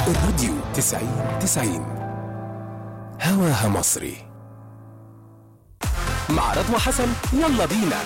الراديو تسعين تسعين هواها مصري مع رضوى حسن يلا بينا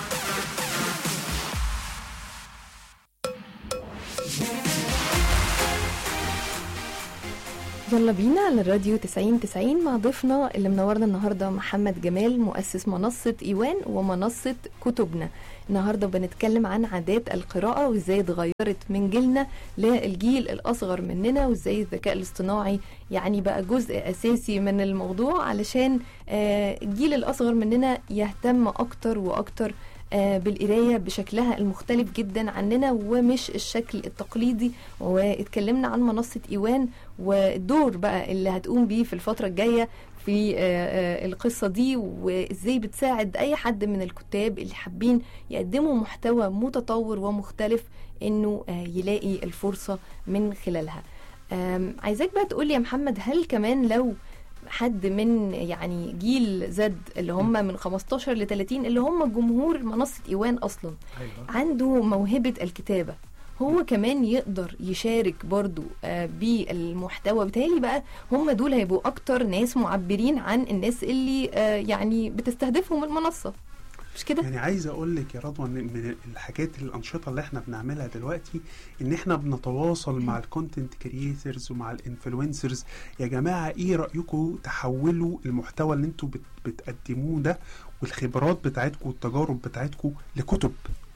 يلا بينا على الراديو 90 90 مع ضيفنا اللي منورنا النهارده محمد جمال مؤسس منصة ايوان ومنصة كتبنا النهارده بنتكلم عن عادات القراءة وازاي اتغيرت من جيلنا للجيل الاصغر مننا وازاي الذكاء الاصطناعي يعني بقى جزء اساسي من الموضوع علشان آه، الجيل الاصغر مننا يهتم اكتر واكتر آه، بالقرايه بشكلها المختلف جدا عننا ومش الشكل التقليدي واتكلمنا عن منصه ايوان والدور بقى اللي هتقوم بيه في الفتره الجايه في آه، آه، القصه دي وازاي بتساعد اي حد من الكتاب اللي حابين يقدموا محتوى متطور ومختلف انه آه، يلاقي الفرصه من خلالها آم، عايزاك بقى تقولي يا محمد هل كمان لو حد من يعني جيل زد اللي هم من 15 ل 30 اللي هم جمهور منصة ايوان اصلا ايوه عنده موهبة الكتابة هو كمان يقدر يشارك برضو آه، بالمحتوى بتهيألي بقى هم دول هيبقوا اكتر ناس معبرين عن الناس اللي آه، يعني بتستهدفهم المنصة مش كده؟ يعني عايز اقول لك يا رضوى ان من الحاجات الانشطه اللي احنا بنعملها دلوقتي ان احنا بنتواصل مع الكونتنت كرييترز ومع الانفلونسرز يا جماعه ايه رايكم تحولوا المحتوى اللي انتوا بت بتقدموه ده والخبرات بتاعتكم والتجارب بتاعتكم لكتب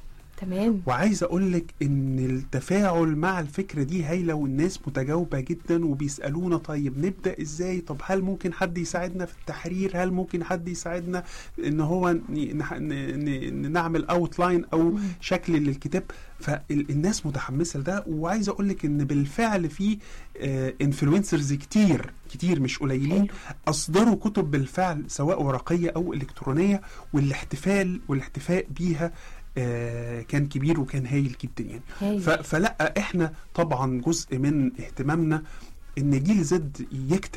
تمام وعايز اقول لك ان التفاعل مع الفكره دي هايله والناس متجاوبه جدا وبيسالونا طيب نبدا ازاي طب هل ممكن حد يساعدنا في التحرير هل ممكن حد يساعدنا ان هو ن- نح- ن- ن- نعمل اوتلاين او مم. شكل للكتاب فالناس متحمسه لده وعايز اقول لك ان بالفعل في انفلونسرز كتير كتير مش قليلين حلو. اصدروا كتب بالفعل سواء ورقيه او الكترونيه والاحتفال والاحتفاء بيها آه، كان كبير وكان هايل جدا يعني هايل. ف- فلا احنا طبعا جزء من اهتمامنا ان جيل زد يكتب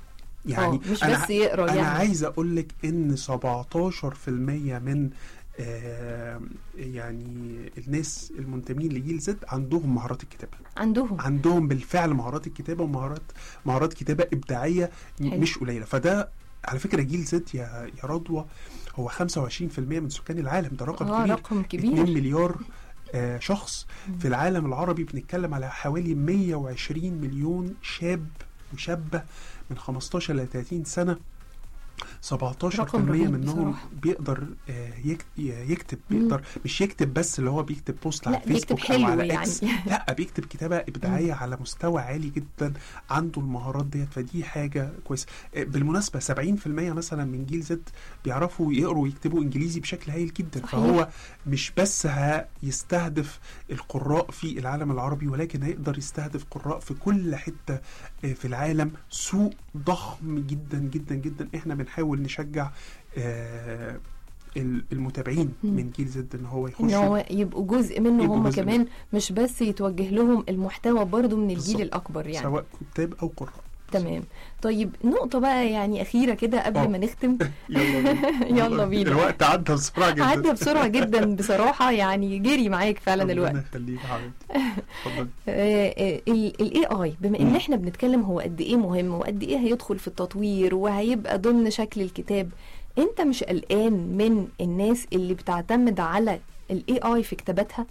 يعني آه، مش أنا بس يقرا انا يعني عايز اقول لك ان 17% من آه يعني الناس المنتمين لجيل زد عندهم مهارات الكتابه عندهم عندهم بالفعل مهارات الكتابه ومهارات مهارات كتابه ابداعيه م- حلو. مش قليله فده على فكره جيل زد يا يا رضوى هو 25% من سكان العالم ده رقم اه كبير رقم 2 كبير مليار آه شخص مم. في العالم العربي بنتكلم على حوالي 120 مليون شاب وشابه من 15 ل 30 سنه 17% رقم رهيب منهم بصراحة. بيقدر آه، يك- يكتب مم. بيقدر مش يكتب بس اللي هو بيكتب بوست على لا بيكتب الفيسبوك او حلو على يعني اكس لا بيكتب كتابه ابداعيه على مستوى عالي جدا عنده المهارات ديت فدي حاجه كويسه آه، بالمناسبه 70% مثلا من جيل زد بيعرفوا يقروا ويكتبوا انجليزي بشكل هايل جدا صحيح. فهو مش بس هيستهدف القراء في العالم العربي ولكن هيقدر يستهدف قراء في كل حته آه، في العالم سوق ضخم جدا جدا جدا احنا بنحاول نشجع آه، ال- المتابعين مم. من جيل زد ان هو ان يخشوا هو يبقوا جزء منه يبقوا هم جزء كمان مش بس يتوجه لهم المحتوى برضو من الجيل بالظبط. الاكبر يعني سواء كتاب او قراء تمام طيب نقطة بقى يعني أخيرة كده قبل آه. ما نختم يلا بينا يلا بينا. الوقت عدى بسرعه جدا عدى بسرعة جدا بصراحة يعني جري معاك فعلا الوقت ربنا يخليك يا حبيبتي اتفضل الاي اي بما ان مم. احنا بنتكلم هو قد ايه مهم وقد ايه هيدخل في التطوير وهيبقى ضمن شكل الكتاب انت مش قلقان من الناس اللي بتعتمد على الاي اي في كتاباتها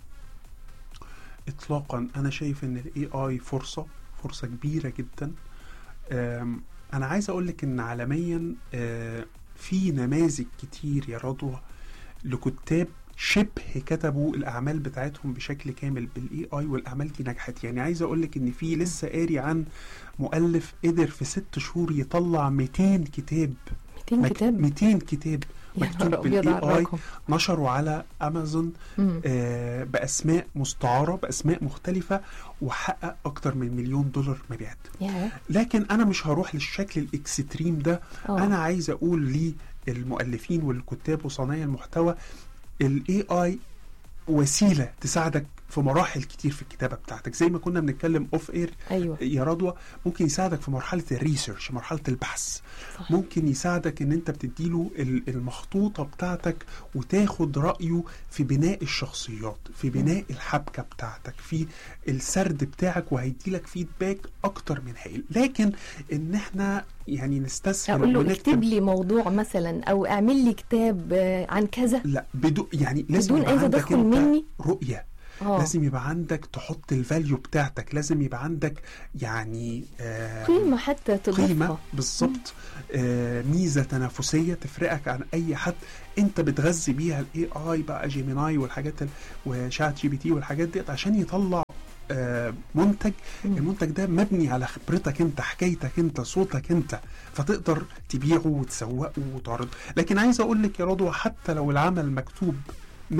اطلاقا انا شايف ان الاي اي فرصه فرصه كبيره جدا أم، انا عايز اقول لك ان عالميا آه، في نماذج كتير يا رضوى لكتاب شبه كتبوا الاعمال بتاعتهم بشكل كامل بالاي اي والاعمال دي نجحت يعني عايز اقول لك ان في لسه قاري عن مؤلف قدر في ست شهور يطلع 200 كتاب 200 مك- كتاب 200 كتاب يا مكتوب نهار ابيض على بالاي اي الرقم نشروا على امازون مم. آه، باسماء مستعاره باسماء مختلفه وحقق اكتر من مليون دولار مبيعات يا لكن انا مش هروح للشكل الاكستريم ده آه. انا عايز اقول للمؤلفين والكتاب وصانعي المحتوى الاي اي وسيله تساعدك في مراحل كتير في الكتابه بتاعتك زي ما كنا بنتكلم اوف اير ايوه يا رضوى ممكن يساعدك في مرحله الريسيرش مرحله البحث صح. ممكن يساعدك ان انت بتديله ال- المخطوطه بتاعتك وتاخد رايه في بناء الشخصيات في بناء الحبكه بتاعتك في السرد بتاعك وهيديلك فيدباك اكتر من هائل لكن ان احنا يعني نستسهل اقول له ونكتب- اكتب لي موضوع مثلا او اعمل لي كتاب آه، عن كذا لا بدون يعني لازم بدون يبقى أي عندك تدخل انت مني؟ رؤيه اه لازم يبقى عندك تحط الفاليو بتاعتك لازم يبقى عندك يعني آه قيمه حتى قيمة تضيفها بالظبط آه ميزة تنافسية تفرقك عن أي حد أنت بتغذي بيها الاي اي بقى جيميناي والحاجات ال- وشات جي بي تي والحاجات ديت عشان يطلع آه منتج مم. المنتج ده مبني على خبرتك انت حكايتك انت صوتك انت فتقدر تبيعه وتسوقه وتعرضه لكن عايز اقول لك يا رضوى حتى لو العمل مكتوب 100%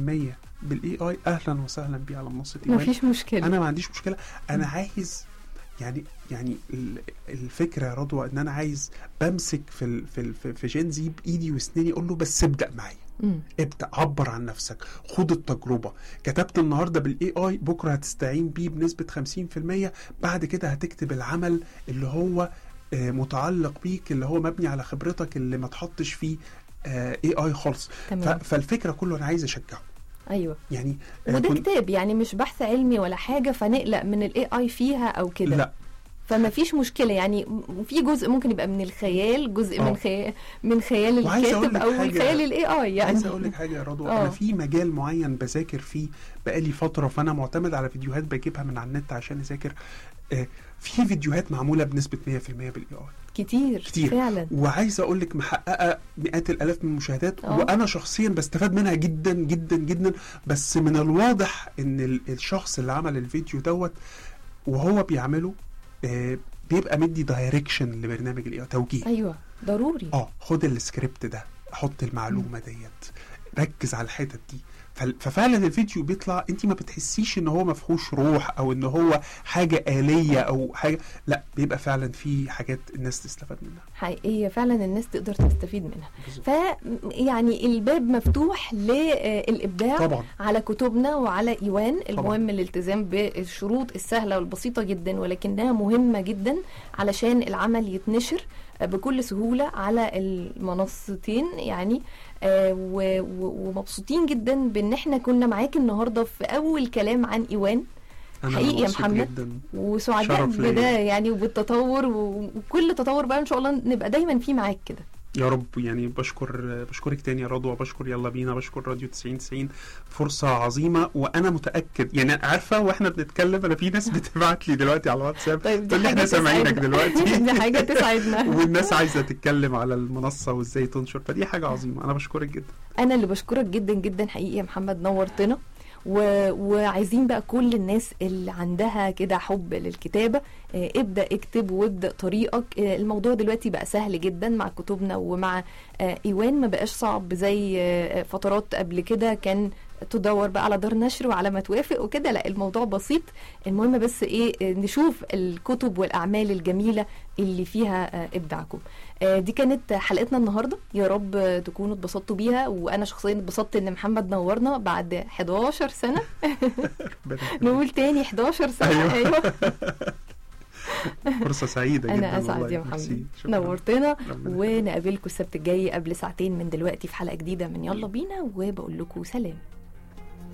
بالاي اي اهلا وسهلا بيه على منصه ايوان مفيش مشكله انا ما عنديش مشكله انا عايز يعني يعني ال- الفكره يا رضوى ان انا عايز بمسك في ال في ال في- في جين زي بايدي واسناني اقول له بس ابدا معايا مم. ابدا عبر عن نفسك خد التجربه كتبت النهارده بالاي اي بكره هتستعين بيه بنسبه 50% بعد كده هتكتب العمل اللي هو آه، متعلق بيك اللي هو مبني على خبرتك اللي ما تحطش فيه اي اي خالص ف- تمام فالفكره كله انا عايز اشجعه ايوه يعني آه، وده كنت- كتاب يعني مش بحث علمي ولا حاجه فنقلق من الاي اي فيها او كده لا فما فيش مشكله يعني م- في جزء ممكن يبقى من الخيال جزء آه. من خيال من خيال وعايز أقول الكاتب لك او حاجة- خيال الاي اي يعني عايز اقول لك حاجه يا رضوى آه. انا في مجال معين بذاكر فيه بقالي فتره فانا معتمد على فيديوهات بجيبها من على النت عشان اذاكر آه، في فيديوهات معموله بنسبه 100% بالاي اي كتير كتير. فعلا وعايز اقول لك محققه مئات الالاف من المشاهدات آه. وانا شخصيا بستفاد منها جدا جدا جدا بس من الواضح ان ال- الشخص اللي عمل الفيديو دوت وهو بيعمله آه، بيبقى مدي دايركشن لبرنامج الاي توجيه ايوه ضروري اه خد السكريبت ده حط المعلومه ديت ركز على الحتت دي فال- ففعلا الفيديو بيطلع انت ما بتحسيش ان هو ما فيهوش روح او ان هو حاجه آلية او حاجه لا بيبقى فعلا في حاجات الناس تستفاد منها حقيقيه فعلا الناس تقدر تستفيد منها بالظبط. ف يعني الباب مفتوح للابداع طبعا على كتبنا وعلى ايوان المهم الالتزام بالشروط السهله والبسيطه جدا ولكنها مهمه جدا علشان العمل يتنشر بكل سهوله على المنصتين يعني آه، و- و- ومبسوطين جدا بان احنا كنا معاك النهارده في اول كلام عن ايوان انا حقيقي يا مبسوط محمد. جدا وسعداء شرف ليا. بده يعني وبالتطور و- وكل تطور بقى ان شاء الله نبقى دايما فيه معاك كده يا رب يعني بشكر بشكرك تاني يا رضوى بشكر يلا بينا بشكر راديو 90 90 فرصة عظيمة وأنا متأكد يعني عارفة وإحنا بنتكلم أنا في ناس بتبعت لي دلوقتي على الواتساب طيب دي تقول لي حاجة إحنا سامعينك تسعدنا. دلوقتي دي حاجه تسعدنا والناس عايزة تتكلم على المنصة وإزاي تنشر فدي حاجة عظيمة أنا بشكرك جدا انا اللي بشكرك جدا جدا حقيقي يا محمد نورتنا و... وعايزين بقى كل الناس اللي عندها كده حب للكتابة آه، ابدأ اكتب وابدأ طريقك آه، الموضوع دلوقتي بقى سهل جدا مع كتبنا ومع آه، ايوان ما بقاش صعب زي آه، فترات قبل كده كان تدور بقى على دار نشر وعلى ما توافق وكده لا الموضوع بسيط المهم بس ايه آه، نشوف الكتب والاعمال الجميله اللي فيها آه، ابداعكم آه، دي كانت حلقتنا النهارده يا رب آه، تكونوا اتبسطتوا بيها وانا شخصيا اتبسطت ان محمد نورنا بعد 11 سنه ربنا يخليك. نقول تاني 11 سنه أيوة. ايوه فرصة سعيدة جدا انا اسعد والله. يا ميرسي. محمد شكراً. نورتنا ربنا ونقابلكم السبت الجاي قبل ساعتين من دلوقتي في حلقه جديده من يلا بينا وبقول لكم سلام